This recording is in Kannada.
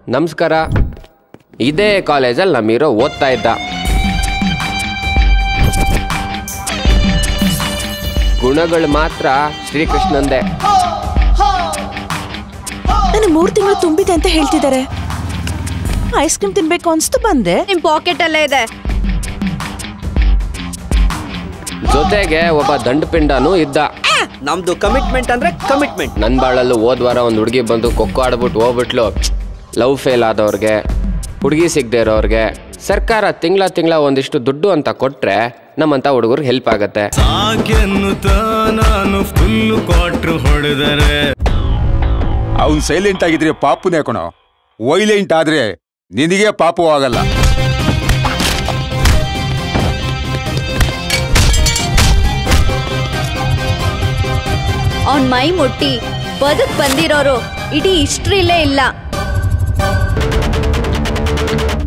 ನಮಸ್ಕಾರ ಇದೇ ಕಾಲೇಜಲ್ಲಿ ನಮ್ಮ ಹೀರೋ ಓದ್ತಾ ಇದ್ದ ಗುಣಗಳು ಮಾತ್ರ ಶ್ರೀಕೃಷ್ಣಂದೇ ನಾನು ಮೂರ್ ತಿಂಗಳು ತುಂಬಿದೆ ಅಂತ ಹೇಳ್ತಿದ್ದಾರೆ ಐಸ್ ಕ್ರೀಮ್ ತಿನ್ಬೇಕು ಅನ್ಸ್ತು ಬಂದೆ ನಿಮ್ ಪಾಕೆಟ್ ಅಲ್ಲೇ ಇದೆ ಜೊತೆಗೆ ಒಬ್ಬ ದಂಡಪಿಂಡನೂ ಇದ್ದ ನಮ್ದು ಕಮಿಟ್ಮೆಂಟ್ ಅಂದ್ರೆ ಕಮಿಟ್ಮೆಂಟ್ ನನ್ನ ಬಾಳಲ್ಲೂ ಹೋದ ವಾರ ಒಂದು ಹುಡುಗಿ ಬಂದು ಕೊಕ್ಕೋ ಆಡ್ಬಿಟ್ಟು ಹೋಗ್ಬಿಟ್ಲು ಲವ್ ಫೇಲ್ ಆದವ್ರಿಗೆ ಹುಡುಗಿ ಸಿಗದೆ ಇರೋರ್ಗೆ ಸರ್ಕಾರ ತಿಂಗಳ ತಿಂಗಳ ಒಂದಿಷ್ಟು ದುಡ್ಡು ಅಂತ ಕೊಟ್ರೆ ನಮ್ಮಂತ ಹುಡುಗರು ಹೆಲ್ಪ್ ಆಗತ್ತೆ ಸಾಕೆನ್ನುತ್ತ ನಾನು ಫುಲ್ ಕ್ವಾಟ್ರ್ ಹೊಡೆದರೆ ಅವ್ನು ಸೈಲೆಂಟ್ ಆಗಿದ್ರೆ ಪಾಪುನೇ ಕಣೋ ವೈಲೆಂಟ್ ಆದ್ರೆ ನಿನಗೆ ಪಾಪು ಆಗಲ್ಲ ಅವ್ನ್ ಮೈ ಮುಟ್ಟಿ ಬದುಕ್ ಬಂದಿರೋರು ಇಡೀ ಹಿಸ್ಟ್ರಿಲೇ ಇಲ್ಲ